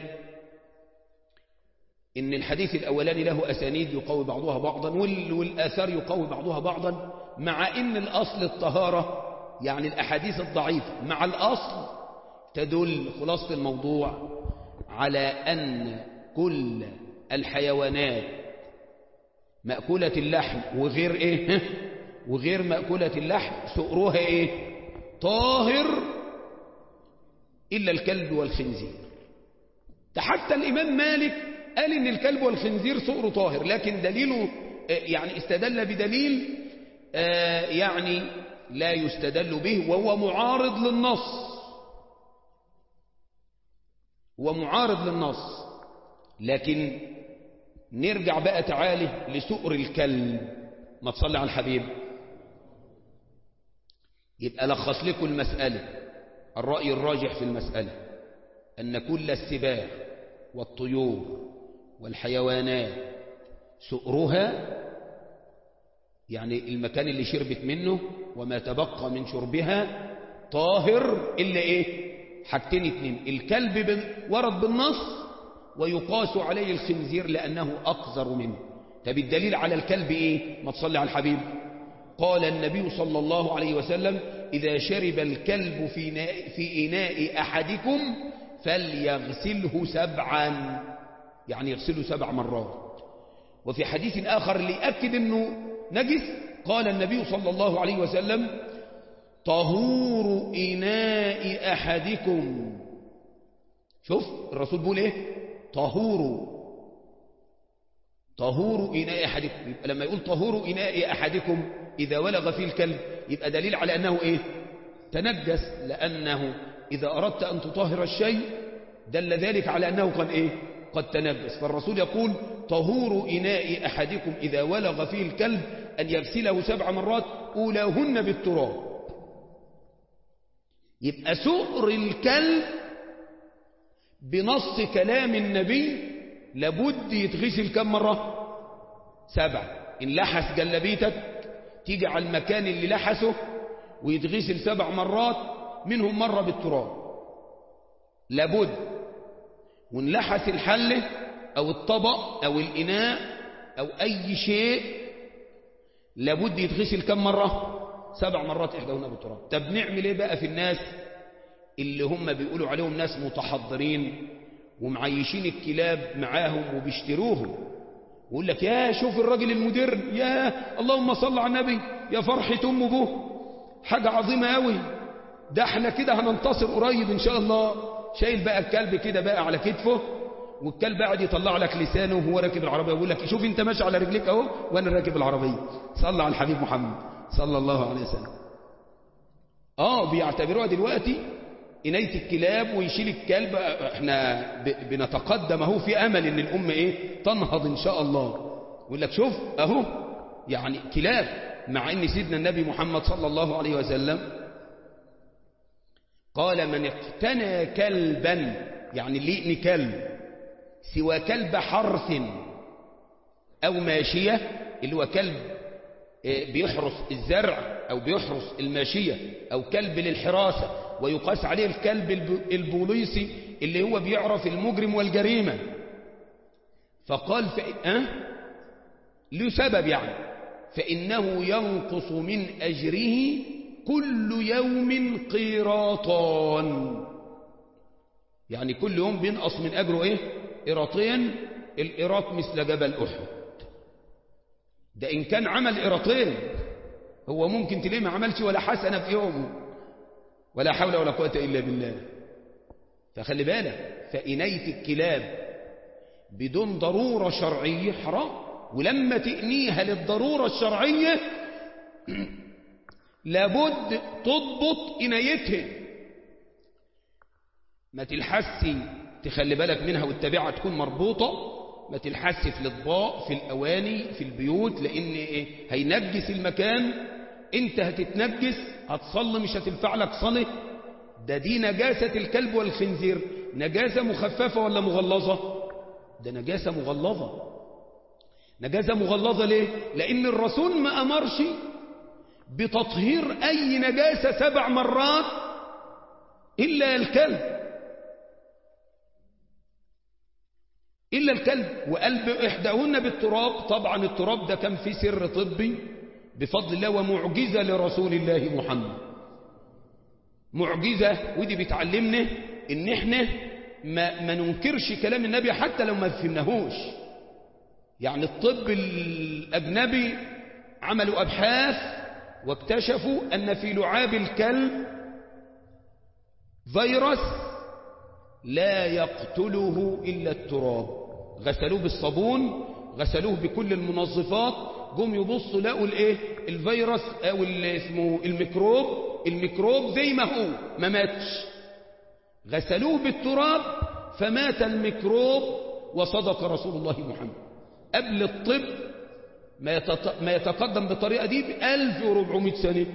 إن الحديث الأولاني له أسانيد يقوي بعضها بعضا والآثار يقوي بعضها بعضا مع إن الأصل الطهارة يعني الأحاديث الضعيفة مع الأصل تدل خلاصة الموضوع على أن كل الحيوانات مأكولة اللحم وغير إيه وغير مأكولة اللحم سؤرها إيه طاهر إلا الكلب والخنزير حتى الإمام مالك قال إن الكلب والخنزير سؤر طاهر لكن دليله يعني استدل بدليل يعني لا يستدل به وهو معارض للنص هو معارض للنص لكن نرجع بقى تعالي لسؤر الكلب ما تصلي على الحبيب يبقى لخص لكم المسألة الرأي الراجح في المسألة أن كل السباع والطيور والحيوانات سؤرها يعني المكان اللي شربت منه وما تبقى من شربها طاهر إلا إيه حاجتين اتنين الكلب ورد بالنص ويقاس عليه الخنزير لأنه أقذر منه طب الدليل على الكلب إيه ما تصلي على الحبيب قال النبي صلى الله عليه وسلم إذا شرب الكلب في, في إناء أحدكم فليغسله سبعا يعني يغسله سبع مرات وفي حديث آخر ليأكد أنه نجس قال النبي صلى الله عليه وسلم طهور إناء أحدكم شوف الرسول بيقول إيه طهور طهور إناء أحدكم يبقى لما يقول طهور إناء أحدكم إذا ولغ فيه الكلب يبقى دليل على أنه إيه تنجس لأنه إذا أردت أن تطهر الشيء دل ذلك على أنه قد إيه قد تنجس فالرسول يقول طهور إناء أحدكم إذا ولغ فيه الكلب أن يغسله سبع مرات أولاهن بالتراب يبقى سؤر الكلب بنص كلام النبي لابد يتغسل كم مرة سبع إن لحس جلبيتك تيجي على المكان اللي لحسه ويتغسل سبع مرات منهم مرة بالتراب لابد وإن لحس الحلة أو الطبق أو الإناء أو أي شيء لابد يتغسل كم مرة سبع مرات إحداهن بالتراب طب نعمل إيه بقى في الناس اللي هم بيقولوا عليهم ناس متحضرين ومعيشين الكلاب معاهم وبيشتروهم ويقول لك يا شوف الراجل المدر يا اللهم صل على النبي يا فرحة أم به حاجة عظيمة قوي ده احنا كده هننتصر قريب ان شاء الله شايل بقى الكلب كده بقى على كتفه والكلب قاعد يطلع لك لسانه وهو راكب العربية ويقول لك شوف انت ماشي على رجليك اهو وانا راكب العربية صلى على الحبيب محمد صلى الله عليه وسلم اه بيعتبروها دلوقتي إناية الكلاب ويشيل الكلب احنا بنتقدم اهو في امل ان الامة ايه تنهض ان شاء الله يقول لك شوف اهو يعني كلاب مع ان سيدنا النبي محمد صلى الله عليه وسلم قال من اقتنى كلبا يعني اللي يقني كلب سوى كلب حرث او ماشية اللي هو كلب بيحرس الزرع او بيحرس الماشية او كلب للحراسة ويقاس عليه الكلب البوليسي اللي هو بيعرف المجرم والجريمة فقال فإن أه؟ له سبب يعني فإنه ينقص من أجره كل يوم قيراطان يعني كل يوم بينقص من أجره إيه قيراطين القيراط مثل جبل أحد ده إن كان عمل قيراطين هو ممكن تلاقيه ما عملش ولا حسنة في يومه ولا حول ولا قوة إلا بالله فخلي بالك فإنية الكلاب بدون ضرورة شرعية حرام ولما تأنيها للضرورة الشرعية لابد تضبط إنايتها ما تلحسي تخلي بالك منها والتبعة تكون مربوطة ما تلحسي في الأطباق في الأواني في البيوت لأن إيه هينجس المكان انت هتتنجس هتصلي مش هتنفع لك صلاة ده دي نجاسة الكلب والخنزير نجاسة مخففة ولا مغلظة ده نجاسة مغلظة نجاسة مغلظة ليه لأن الرسول ما أمرش بتطهير أي نجاسة سبع مرات إلا الكلب إلا الكلب وقلب إحداهن بالتراب طبعا التراب ده كان فيه سر طبي بفضل الله ومعجزة لرسول الله محمد معجزة ودي بتعلمنا إن إحنا ما, ما ننكرش كلام النبي حتى لو ما فهمناهوش يعني الطب الأجنبي عملوا أبحاث واكتشفوا أن في لعاب الكلب فيروس لا يقتله إلا التراب غسلوه بالصابون غسلوه بكل المنظفات جم يبصوا لقوا الايه الفيروس او اللي اسمه الميكروب الميكروب زي ما هو ما ماتش غسلوه بالتراب فمات الميكروب وصدق رسول الله محمد قبل الطب ما, ما يتقدم بالطريقة دي ب 1400 سنة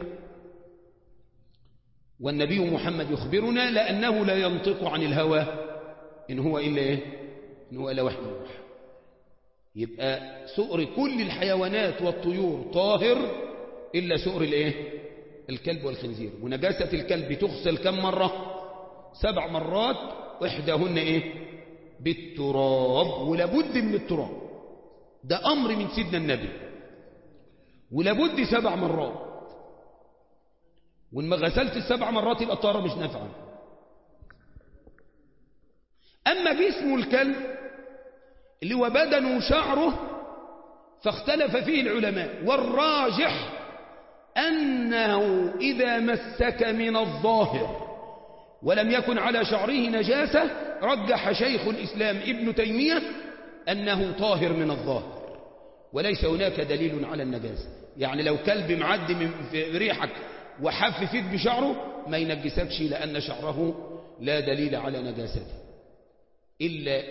والنبي محمد يخبرنا لأنه لا ينطق عن الهوى إن هو إلا إيه إن هو إلا وحي يوحى يبقى سؤر كل الحيوانات والطيور طاهر إلا سؤر الإيه الكلب والخنزير ونجاسة الكلب تغسل كم مرة سبع مرات إحداهن إيه بالتراب ولابد من التراب ده أمر من سيدنا النبي ولابد سبع مرات وإن ما غسلت السبع مرات يبقى الطهارة مش نافعة أما جسم الكلب اللي هو بدنه وشعره فاختلف فيه العلماء والراجح أنه إذا مسك من الظاهر ولم يكن على شعره نجاسة رجح شيخ الإسلام ابن تيمية أنه طاهر من الظاهر وليس هناك دليل على النجاسة يعني لو كلب معدي من في ريحك وحف فيك بشعره ما ينجسكش لأن شعره لا دليل على نجاسته إلا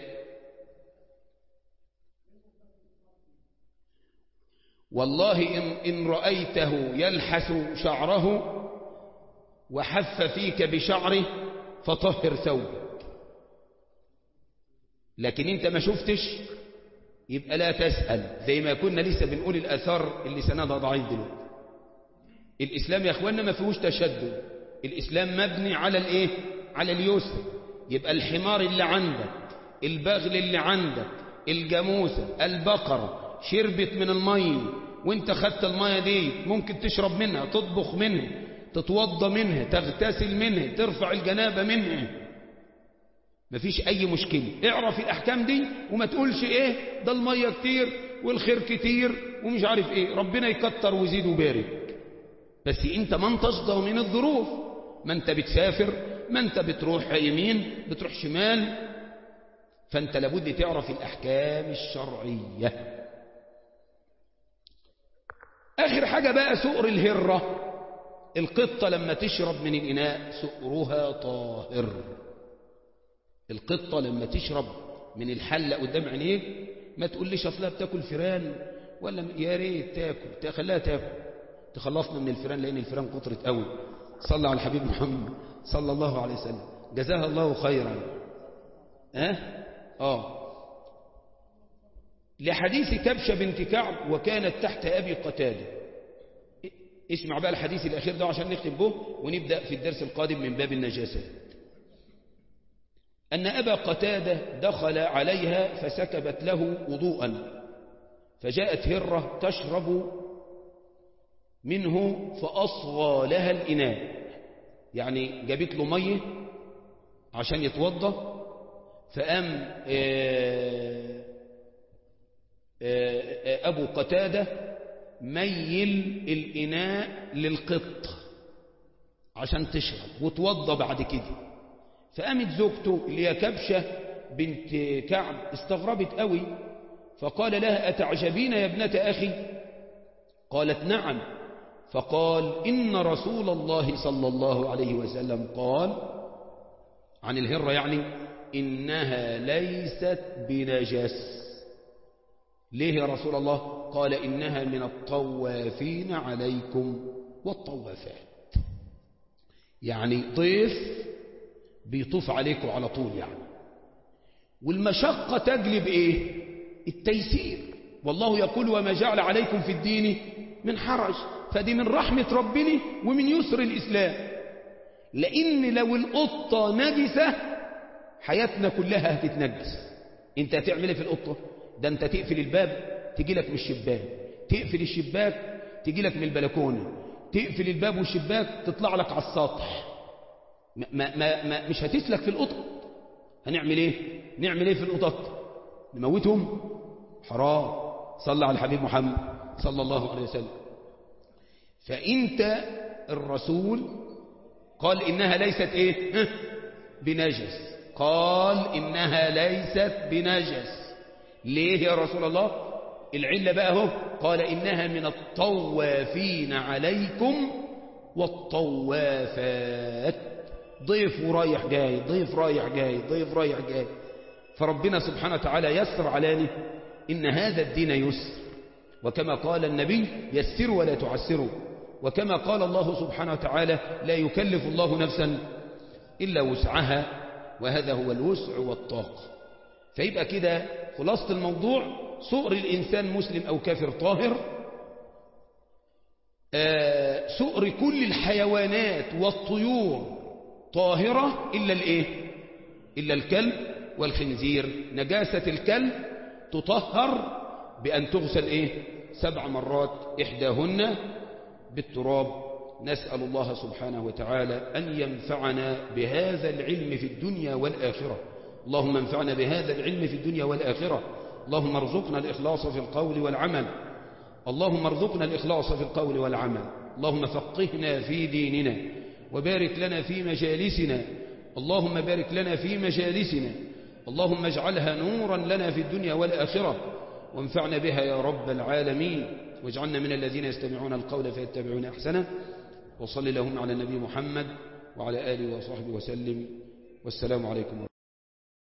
والله إن, إن رأيته يلحس شعره وحف فيك بشعره فطهر ثوبك لكن انت ما شفتش يبقى لا تسأل زي ما كنا لسه بنقول الأثار اللي سندها ضعيف دلوقتي الإسلام يا أخوانا ما فيهوش تشدد الإسلام مبني على الإيه على اليسر يبقى الحمار اللي عندك البغل اللي عندك الجاموسة البقرة شربت من المية وانت خدت المية دي ممكن تشرب منها تطبخ منها تتوضى منها تغتسل منها ترفع الجنابة منها مفيش أي مشكلة اعرف الأحكام دي وما تقولش إيه ده المية كتير والخير كتير ومش عارف إيه ربنا يكتر ويزيد وبارك بس أنت ما انتش من الظروف ما أنت بتسافر ما أنت بتروح يمين بتروح شمال فأنت لابد تعرف الأحكام الشرعية آخر حاجة بقى سؤر الهرة القطة لما تشرب من الإناء سؤرها طاهر القطة لما تشرب من الحلة قدام عينيك ما تقوليش أصلها بتاكل فيران ولا يا ريت تاكل تخليها تاكل تخلصنا من الفيران لأن الفيران كترت قوي صلى على الحبيب محمد صلى الله عليه وسلم جزاها الله خيرا ها أه؟ آه لحديث كبشة بنت كعب وكانت تحت أبي قتادة اسمع بقى الحديث الأخير ده عشان نختم به ونبدأ في الدرس القادم من باب النجاسات أن أبا قتادة دخل عليها فسكبت له وضوءا فجاءت هرة تشرب منه فأصغى لها الإناء يعني جابت له مية عشان يتوضى فقام أبو قتادة ميل الإناء للقط عشان تشرب وتوضى بعد كده فقامت زوجته اللي هي كبشة بنت كعب استغربت قوي فقال لها أتعجبين يا ابنة أخي قالت نعم فقال إن رسول الله صلى الله عليه وسلم قال عن الهرة يعني إنها ليست بنجس ليه يا رسول الله قال إنها من الطوافين عليكم والطوافات يعني ضيف بيطوف عليكم على طول يعني والمشقة تجلب ايه التيسير والله يقول وما جعل عليكم في الدين من حرج فدي من رحمة ربنا ومن يسر الإسلام لأن لو القطة نجسة حياتنا كلها هتتنجس انت هتعمل ايه في القطة ده انت تقفل الباب تجي لك من الشباك تقفل الشباك تجي لك من البلكونة تقفل الباب والشباك تطلع لك على السطح ما ما ما مش هتسلك في القطط هنعمل ايه نعمل ايه في القطط نموتهم حرام صلى على الحبيب محمد صلى الله عليه وسلم فانت الرسول قال انها ليست ايه بنجس قال انها ليست بنجس ليه يا رسول الله العلة بقى هو قال إنها من الطوافين عليكم والطوافات ضيف ورايح جاي ضيف رايح جاي ضيف رايح جاي فربنا سبحانه وتعالى يسر علاني إن هذا الدين يسر وكما قال النبي يسروا ولا تعسروا وكما قال الله سبحانه وتعالى لا يكلف الله نفسا إلا وسعها وهذا هو الوسع والطاقة فيبقى كده خلاصة الموضوع سؤر الإنسان مسلم أو كافر طاهر آه سؤر كل الحيوانات والطيور طاهرة إلا الإيه إلا الكلب والخنزير نجاسة الكلب تطهر بأن تغسل إيه سبع مرات إحداهن بالتراب نسأل الله سبحانه وتعالى أن ينفعنا بهذا العلم في الدنيا والآخرة اللهم انفعنا بهذا العلم في الدنيا والآخرة اللهم ارزقنا الإخلاص في القول والعمل اللهم ارزقنا الإخلاص في القول والعمل اللهم فقهنا في ديننا وبارك لنا في مجالسنا اللهم بارك لنا في مجالسنا اللهم اجعلها نورا لنا في الدنيا والآخرة وانفعنا بها يا رب العالمين واجعلنا من الذين يستمعون القول فيتبعون أحسنه وصل اللهم على النبي محمد وعلى آله وصحبه وسلم والسلام عليكم